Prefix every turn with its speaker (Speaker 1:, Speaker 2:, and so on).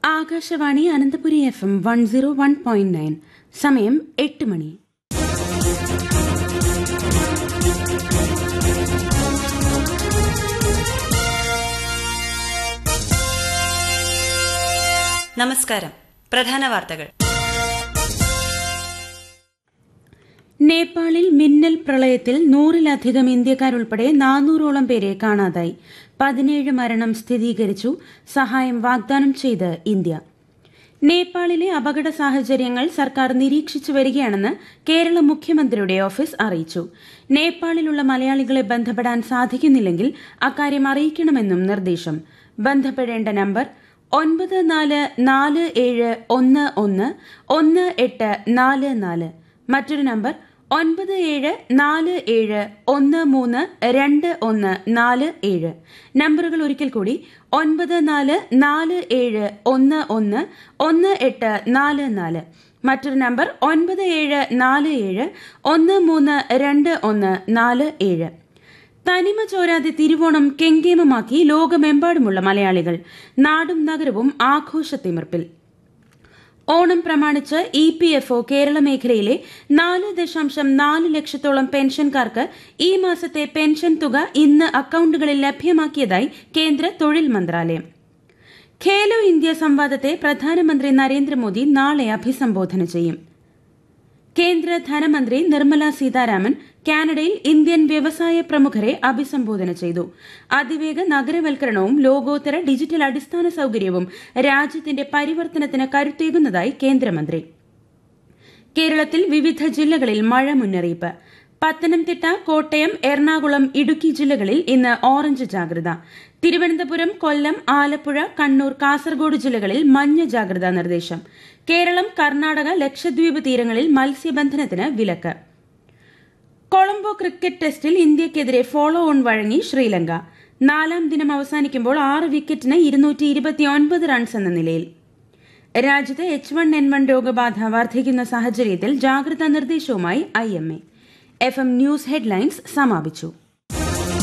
Speaker 1: Akashvani Ananthapuri F M one zero one point nine സമയം എട്ട് മണി
Speaker 2: നമസ്കാരം പ്രധാന വാർത്തകൾ
Speaker 1: നേപ്പാളിൽ മിന്നൽ പ്രളയത്തിൽ നൂറിലധികം ഇന്ത്യക്കാരുൾപ്പെടെ നാനൂറോളം പേരെ കാണാതായി പതിനേഴ് മരണം സ്ഥിരീകരിച്ചു സഹായം വാഗ്ദാനം ചെയ്ത് ഇന്ത്യ നേപ്പാളിലെ അപകട സാഹചര്യങ്ങൾ സർക്കാർ നിരീക്ഷിച്ചു വരികയാണെന്ന് കേരള മുഖ്യമന്ത്രിയുടെ ഓഫീസ് അറിയിച്ചു നേപ്പാളിലുള്ള മലയാളികളെ ബന്ധപ്പെടാൻ സാധിക്കുന്നില്ലെങ്കിൽ അക്കാര്യം അറിയിക്കണമെന്നും നിർദ്ദേശം ബന്ധപ്പെടേണ്ട നമ്പർ ഒൻപത് നാല് നാല് ഏഴ് ഒന്ന് ഒന്ന് ഒന്ന് എട്ട് നാല് നാല് മറ്റൊരു നമ്പർ ഒൻപത് ഏഴ് നാല് ഏഴ് ഒന്ന് മൂന്ന് രണ്ട് ഒന്ന് നാല് ഏഴ് നമ്പറുകൾ ഒരിക്കൽ കൂടി ഒൻപത് നാല് നാല് ഏഴ് ഒന്ന് ഒന്ന് ഒന്ന് എട്ട് നാല് നാല് മറ്റൊരു നമ്പർ ഒൻപത് ഏഴ് നാല് ഏഴ് ഒന്ന് മൂന്ന് രണ്ട് ഒന്ന് നാല് ഏഴ് തനിമ ചോരാതെ തിരുവോണം കെങ്കേമമാക്കി ലോകമെമ്പാടുമുള്ള മലയാളികൾ നാടും നഗരവും ആഘോഷത്തിമിർപ്പിൽ ഓണം പ്രമാണിച്ച് E P F O Kerala മേഖലയിലെ നാല് ദശാംശം നാല് ലക്ഷത്തോളം പെൻഷൻകാർക്ക് ഈ മാസത്തെ പെൻഷൻ തുക ഇന്ന് അക്കൌണ്ടുകളിൽ ലഭ്യമാക്കിയതായി കേന്ദ്ര തൊഴിൽ മന്ത്രാലയം ഖേലോ ഇന്ത്യ സംവാദത്തെ പ്രധാനമന്ത്രി നരേന്ദ്രമോദി നാളെ അഭിസംബോധന ചെയ്യും കേന്ദ്ര ധനമന്ത്രി നിർമ്മല സീതാരാമൻ കാനഡയിൽ ഇന്ത്യൻ വ്യവസായ പ്രമുഖരെ അഭിസംബോധന ചെയ്തു അതിവേഗ നഗരവൽക്കരണവും ലോകോത്തര ഡിജിറ്റൽ അടിസ്ഥാന സൌകര്യവും രാജ്യത്തിന്റെ പരിവർത്തനത്തിന് കരുത്തേകുന്നതായി കേന്ദ്രമന്ത്രി കേരളത്തിൽ വിവിധ ജില്ലകളിൽ മഴ മുന്നറിയിപ്പ് പത്തനംതിട്ട കോട്ടയം എറണാകുളം ഇടുക്കി ജില്ലകളിൽ ഇന്ന് ഓറഞ്ച് ജാഗ്രത തിരുവനന്തപുരം കൊല്ലം ആലപ്പുഴ കണ്ണൂർ കാസർഗോഡ് ജില്ലകളിൽ മഞ്ഞ ജാഗ്രതാ നിർദ്ദേശം കേരളം കർണാടക ലക്ഷദ്വീപ് തീരങ്ങളിൽ മത്സ്യബന്ധനത്തിന് വിലക്ക് കൊളംബോ ക്രിക്കറ്റ് ടെസ്റ്റിൽ ഇന്ത്യയ്ക്കെതിരെ ഫോളോ ഓൺ വഴങ്ങി ശ്രീലങ്ക നാലാം ദിനം അവസാനിക്കുമ്പോൾ ആറ് വിക്കറ്റിന് ഇരുന്നൂറ്റി ഇരുപത്തിയൊൻപത് റൺസ് എന്ന നിലയിൽ രാജ്യത്ത് എച്ച് വൺ എൻ വൺ രോഗബാധ വർദ്ധിക്കുന്ന സാഹചര്യത്തിൽ ജാഗ്രതാ നിർദ്ദേശവുമായി I M A F M news headlines സമാപിച്ചു